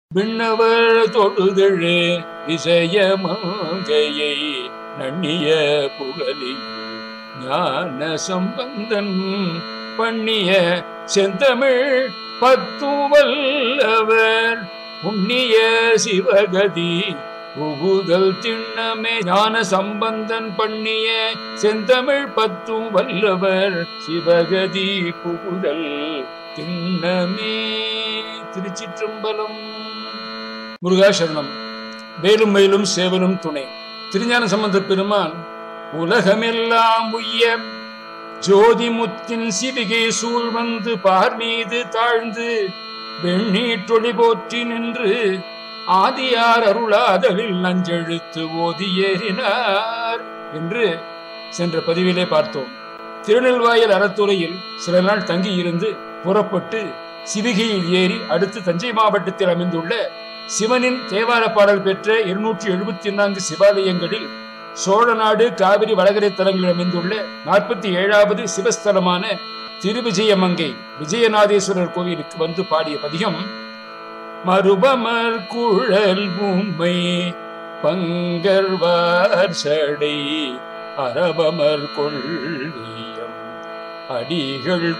விண்ணவர் தொழுதழு விஷயமங்கையை நன்னிய புகழி ஞான சம்பந்தன் பண்ணிய செந்தமிழ் பத்துவல்லவர் புண்ணிய சிவகதி புகுதல் திண்ணமே ஞான சம்பந்தன் பண்ணிய செந்தமிழ் பத்தும் வல்லவர் சிவகதி புகுதல் திண்ணமே திருச்சிற்றம்பலம் முருகாசரணம் வேலும் மயிலும் சேவலும் துணை திருஞான சம்பந்த பெருமான் உலகமெல்லாம் உய்ய ஜோதிமுத்தின் சிவிகை சூழ் வந்து பார் மீது தாழ்ந்து வெண்ணீற்றொளி போற்றி நின்று ஆதியார் அருளாதலில் நஞ்செழுத்து ஓதி ஏறினார் என்று சென்ற பதிவிலே பார்த்தோம் திருநெல்வாயில் அறத்துறையில் சில நாள் தங்கி இருந்து புறப்பட்டு சிவிகையில் ஏறி அடுத்து தஞ்சை மாவட்டத்தில் அமைந்துள்ள சிவனின் தேவார பாடல் பெற்ற இருநூற்றி எழுபத்தி நான்கு சிவாலயங்களில் சோழநாடு காவிரி வடகரை தலங்களில் அமைந்துள்ள நாற்பத்தி ஏழாவது சிவஸ்தலமான திருவிஜயமங்கை விஜயநாதேஸ்வரர் கோவிலுக்கு வந்து பாடிய பதிகம் மறுபமர் குழல் உம்மை பங்கர்வார் சடை அரபமர் கொள்ளியம் அடிகள்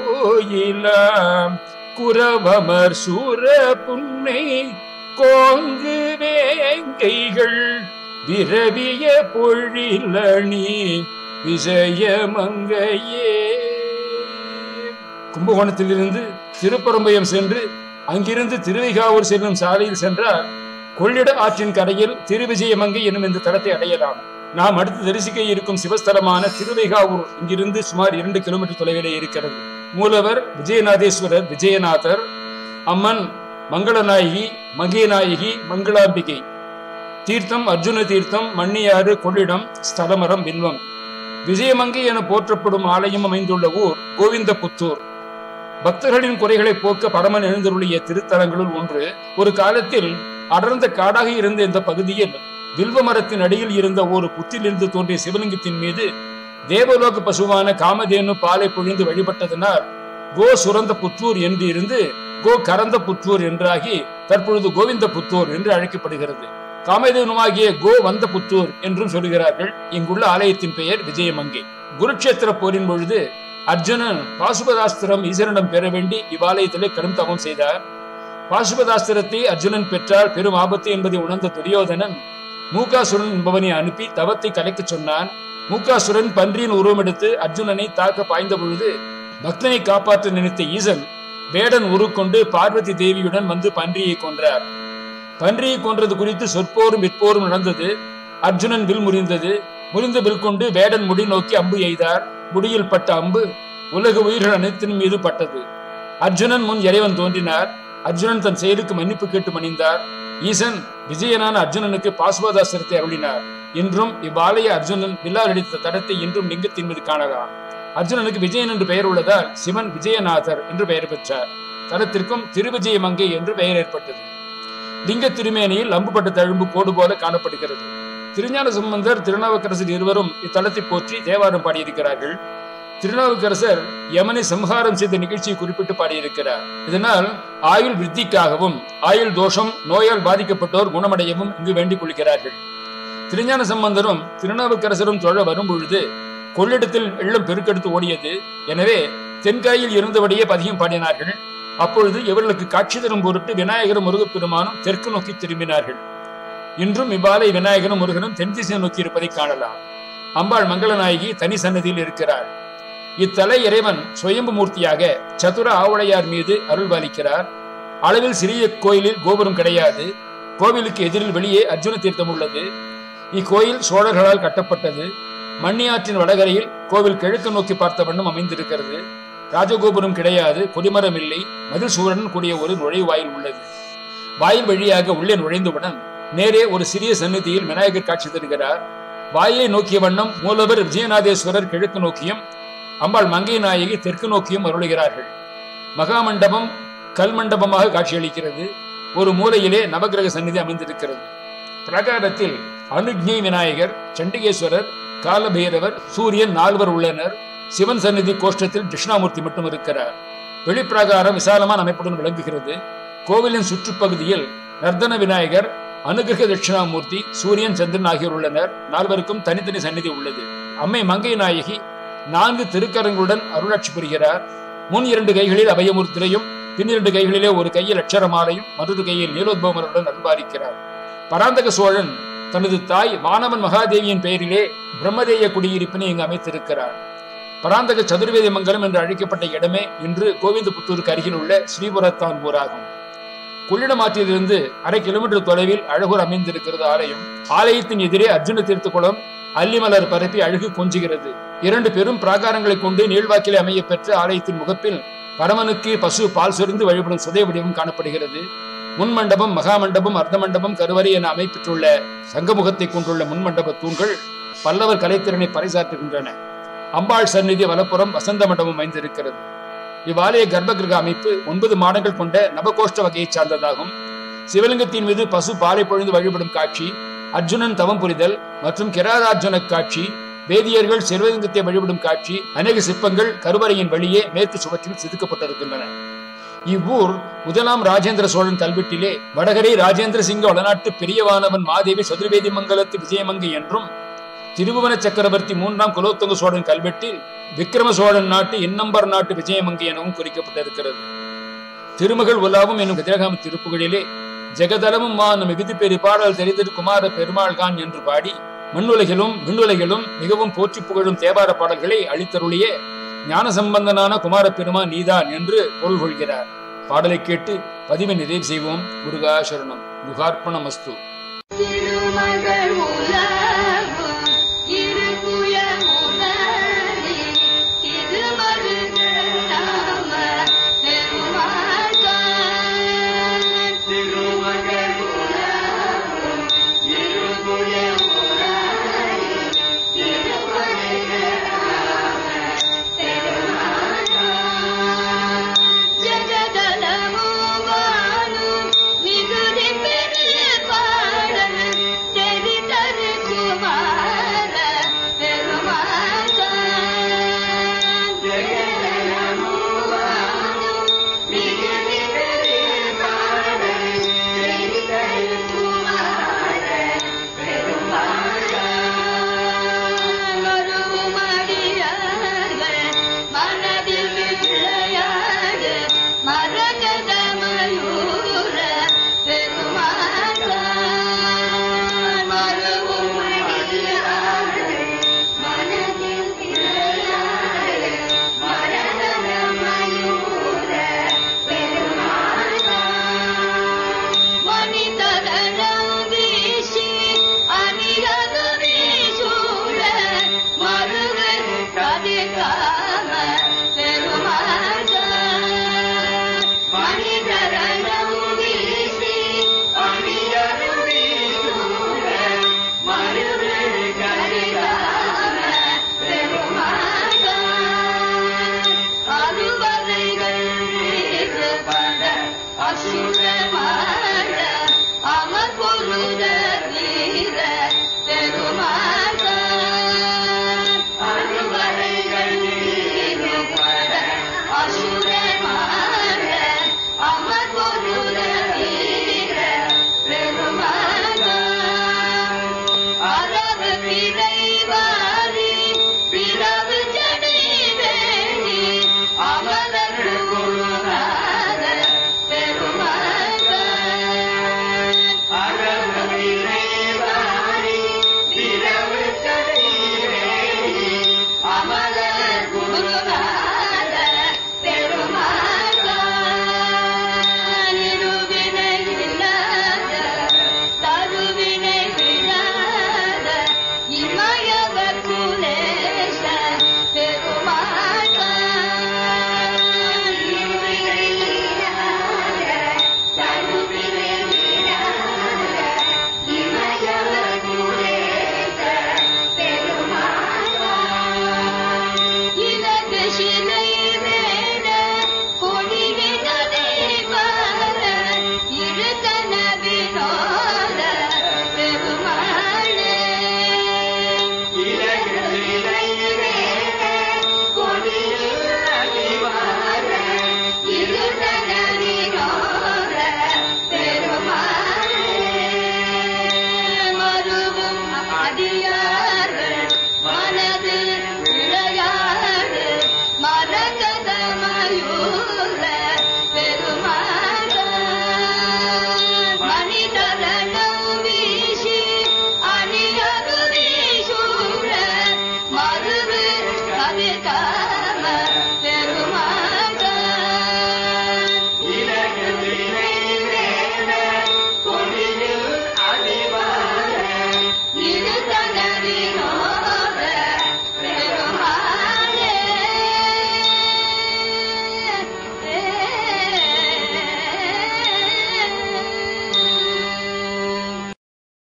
கோயிலாம் குரவமர் சூர புன்னை கோங்கு வேங்கைகள் விரவிய பொழிலணி விஜயமங்கையே கும்பகோணத்திலிருந்து திருப்பரம்பயம் சென்று அங்கிருந்து திருவைகாவூர் செல்லும் சாலையில் சென்றால் கொள்ளிட ஆற்றின் கரையில் திருவிஜயமங்கை எனும் இந்த தலத்தை அடையலாம் நாம் அடுத்து தரிசிக்க இருக்கும் சிவஸ்தலமான திருவைகாவூர் இங்கிருந்து சுமார் இரண்டு கிலோமீட்டர் தொலைவிலே இருக்கிறது மூலவர் விஜயநாதேஸ்வரர் விஜயநாதர் அம்மன் மங்களநாயகி மகியநாயகி மங்களாம்பிகை தீர்த்தம் அர்ஜுன தீர்த்தம் மண்ணியாறு கொள்ளிடம் ஸ்தலமரம் வில்வம் விஜயமங்கை என போற்றப்படும் ஆலயம் அமைந்துள்ள ஊர் கோவிந்தபுத்தூர் பக்தர்களின் குறைகளை போக்க பரமன் எழுந்தருளிய திருத்தலங்களுள் ஒன்று ஒரு காலத்தில் அடர்ந்த காடாக இருந்த இந்த பகுதியில் வில்வ மரத்தின் அடியில் இருந்த ஒரு புத்திலிருந்து தோன்றிய சிவலிங்கத்தின் மீது தேவலோக பசுவான காமதேனு பாலை பொழிந்து வழிபட்டதனால் கோ சுரந்த புத்தூர் என்று இருந்து கோ கரந்த புத்தூர் என்றாகி தற்பொழுது கோவிந்த புத்தூர் என்று அழைக்கப்படுகிறது காமதேனுமாகிய கோ வந்த புத்தூர் என்றும் சொல்கிறார்கள் இங்குள்ள ஆலயத்தின் பெயர் விஜயமங்கை குருட்சேத்திர போரின் பொழுது அர்ஜுனன் பாசுபதாஸ்திரம் ஈஸ்வரனிடம் பெற வேண்டி இவ்வாலயத்திலே கடும் தவம் செய்தார் பாசுபதாஸ்திரத்தை அர்ஜுனன் பெற்றால் பெரும் ஆபத்து என்பதை உணர்ந்த துரியோதனன் மூகாசுரன் என்பவனை அனுப்பி தவத்தை கலைக்கச் சொன்னான் மூகாசுரன் பன்றியின் உருவம் எடுத்து அர்ஜுனனை தாக்க பாய்ந்த பொழுது பக்தனை காப்பாற்ற நினைத்த ஈசன் வேடன் உருக்கொண்டு பார்வதி தேவியுடன் வந்து பன்றியை கொன்றார் பன்றியை கொன்றது குறித்து சொற்போரும் விற்போரும் நடந்தது அர்ஜுனன் வில் முறிந்தது முறிந்த வில் கொண்டு வேடன் முடி நோக்கி அம்பு எய்தார் முடியில் பட்ட அம்பு உலக உயிர்கள் அனைத்தின் மீது பட்டது அர்ஜுனன் முன் இறைவன் தோன்றினார் அர்ஜுனன் தன் செயலுக்கு மன்னிப்பு கேட்டு மணிந்தார் ஈசன் விஜயனான அர்ஜுனனுக்கு பாசுவதாசிரத்தை அருளினார் இன்றும் இவ்வாலய அர்ஜுனன் வில்லால் அடித்த தடத்தை இன்றும் லிங்கத்தின் மீது காணலாம் அர்ஜுனனுக்கு விஜயன் என்று பெயர் உள்ளதால் சிவன் விஜயநாதர் என்று பெயர் பெற்றார் தலத்திற்கும் திருவிஜயமங்கை என்று பெயர் ஏற்பட்டது லிங்க திருமேனியில் அம்புப்பட்ட தழும்பு கோடு போல காணப்படுகிறது திருஞான சம்பந்தர் திருநாவுக்கரசர் இருவரும் இத்தலத்தை போற்றி தேவாரம் பாடியிருக்கிறார்கள் திருநாவுக்கரசர் யமனை சம்ஹாரம் செய்த நிகழ்ச்சியை குறிப்பிட்டு பாடியிருக்கிறார் இதனால் ஆயுள் விருத்திக்காகவும் ஆயுள் தோஷம் நோயால் பாதிக்கப்பட்டோர் குணமடையவும் இங்கு வேண்டிக் கொள்கிறார்கள் திருஞான சம்பந்தரும் திருநாவுக்கரசரும் தொழ வரும் பொழுது கொள்ளிடத்தில் வெள்ளம் பெருக்கெடுத்து ஓடியது எனவே தென்காயில் இருந்தபடியே பதியம் பாடினார்கள் அப்பொழுது இவர்களுக்கு காட்சி தரும் பொருட்டு விநாயகரும் முருகப்பெருமானும் தெற்கு நோக்கி திரும்பினார்கள் இன்றும் இவ்வாலை விநாயகரும் முருகனும் தென் திசை நோக்கி இருப்பதை காணலாம் அம்பாள் மங்களநாயகி தனி சன்னதியில் இருக்கிறார் இத்தலை இறைவன் சுயம்பு மூர்த்தியாக சதுர ஆவுடையார் மீது அருள் பாலிக்கிறார் அளவில் சிறிய கோயிலில் கோபுரம் கிடையாது கோவிலுக்கு எதிரில் வெளியே அர்ஜுன தீர்த்தம் உள்ளது இக்கோயில் சோழர்களால் கட்டப்பட்டது மண்ணியாற்றின் வடகரையில் கோவில் கிழக்கு நோக்கி பார்த்த வண்ணம் அமைந்திருக்கிறது ராஜகோபுரம் கிடையாது கொடிமரம் இல்லை மதில் சூரன் கூடிய ஒரு நுழைவாயில் உள்ளது வாயில் வழியாக உள்ளே நுழைந்தவுடன் நேரே ஒரு சிறிய சந்நிதியில் விநாயகர் காட்சி தருகிறார் வாயிலை நோக்கிய வண்ணம் மூலவர் விஜயநாதேஸ்வரர் கிழக்கு நோக்கியும் அம்பாள் மங்கை நாயகி தெற்கு நோக்கியும் அருளுகிறார்கள் மகாமண்டபம் கல் மண்டபமாக காட்சியளிக்கிறது ஒரு மூலையிலே நவகிரக சந்நிதி அமைந்திருக்கிறது பிரகாரத்தில் அனுஜ்ஞை விநாயகர் சண்டிகேஸ்வரர் காலபைரவர் சூரியன் நால்வர் உள்ளனர் சிவன் சந்நிதி கோஷ்டத்தில் கிருஷ்ணாமூர்த்தி மட்டும் இருக்கிறார் வெளிப்பிரகாரம் விசாலமான அமைப்புடன் விளங்குகிறது கோவிலின் சுற்றுப்பகுதியில் நர்தன விநாயகர் அனுகிரக தட்சிணாமூர்த்தி சூரியன் சந்திரன் ஆகியோர் உள்ளனர் நால்வருக்கும் தனித்தனி சந்நிதி உள்ளது அம்மை மங்கை நாயகி நான்கு திருக்கரங்களுடன் அருளாட்சி புரிகிறார் முன் இரண்டு கைகளில் அபயமூர்த்திரையும் பின் இரண்டு கைகளிலே ஒரு கையில் அட்சரமாலையும் மற்றொரு கையில் நீலோத்பவமருடன் அருள்பாலிக்கிறார் பராந்தக சோழன் தனது தாய் வானவன் மகாதேவியின் பெயரிலே பிரம்மதேய குடியிருப்பினை இங்கு அமைத்திருக்கிறார் பராந்தக சதுர்வேதி மங்கலம் என்று அழைக்கப்பட்ட இடமே இன்று கோவிந்தபுத்தூருக்கு அருகில் உள்ள ஸ்ரீபுரத்தான் ஊராகும் கொள்ளிடம் ஆற்றிலிருந்து அரை கிலோமீட்டர் தொலைவில் அழகூர் அமைந்திருக்கிறது ஆலயம் ஆலயத்தின் எதிரே அர்ஜுன தீர்த்த குளம் அல்லிமலர் பரப்பி அழகு கொஞ்சுகிறது இரண்டு பெரும் பிராகாரங்களை கொண்டு நீள்வாக்கிலே அமைய பெற்ற ஆலயத்தின் முகப்பில் பரமனுக்கு பசு பால் சொரிந்து வழிபடும் சுதை வடிவம் காணப்படுகிறது முன்மண்டபம் மகாமண்டபம் அர்த்த மண்டபம் கருவறை என அமைப்பெற்றுள்ள சங்கமுகத்தை கொண்டுள்ள முன்மண்டப தூண்கள் பல்லவர் கலைத்திறனை பறைசாற்றுகின்றன அம்பாள் சந்நிதி வலப்புறம் வசந்த மண்டபம் அமைந்திருக்கிறது இவ்வாலய கர்ப்பகிரக அமைப்பு ஒன்பது மாடங்கள் கொண்ட நவகோஷ்ட வகையைச் சார்ந்ததாகும் சிவலிங்கத்தின் மீது பசு பாலை பொழிந்து வழிபடும் காட்சி அர்ஜுனன் தவம் புரிதல் மற்றும் கிராரார்ஜுன காட்சி வேதியர்கள் சிவலிங்கத்தை வழிபடும் காட்சி அநேக சிற்பங்கள் கருவறையின் வெளியே மேற்கு சுவற்றில் செதுக்கப்பட்டிருக்கின்றன இவ்வூர் முதலாம் ராஜேந்திர சோழன் கல்வெட்டிலே வடகரை ராஜேந்திர சிங்க வடநாட்டு பெரியவானவன் மாதேவி சதுர்வேதி மங்கலத்து விஜயமங்கை என்றும் திருபுவன சக்கரவர்த்தி மூன்றாம் குலோத்துங்க சோழன் கல்வெட்டில் விக்ரம சோழன் நாட்டு இன்னம்பர் நாட்டு விஜயமங்கை எனவும் குறிக்கப்பட்டிருக்கிறது திருமகள் உலாவும் என்னும் கதிரகாம திருப்புகளிலே ஜெகதலமும் மான மிகுதி பெரிய பாடல் தெரிந்திரு குமார பெருமாள் கான் என்று பாடி மண்ணுலகிலும் விண்ணுலகிலும் மிகவும் போற்றி புகழும் தேவார பாடல்களை அளித்தருளிய ஞான சம்பந்தனான குமார பெருமான் நீதான் என்று பொருள் கொள்கிறார் பாடலை கேட்டு பதிவை நிறைவு செய்வோம் முருகா சரணம் யுகார்ப்பணம் அஸ்து திருமகள்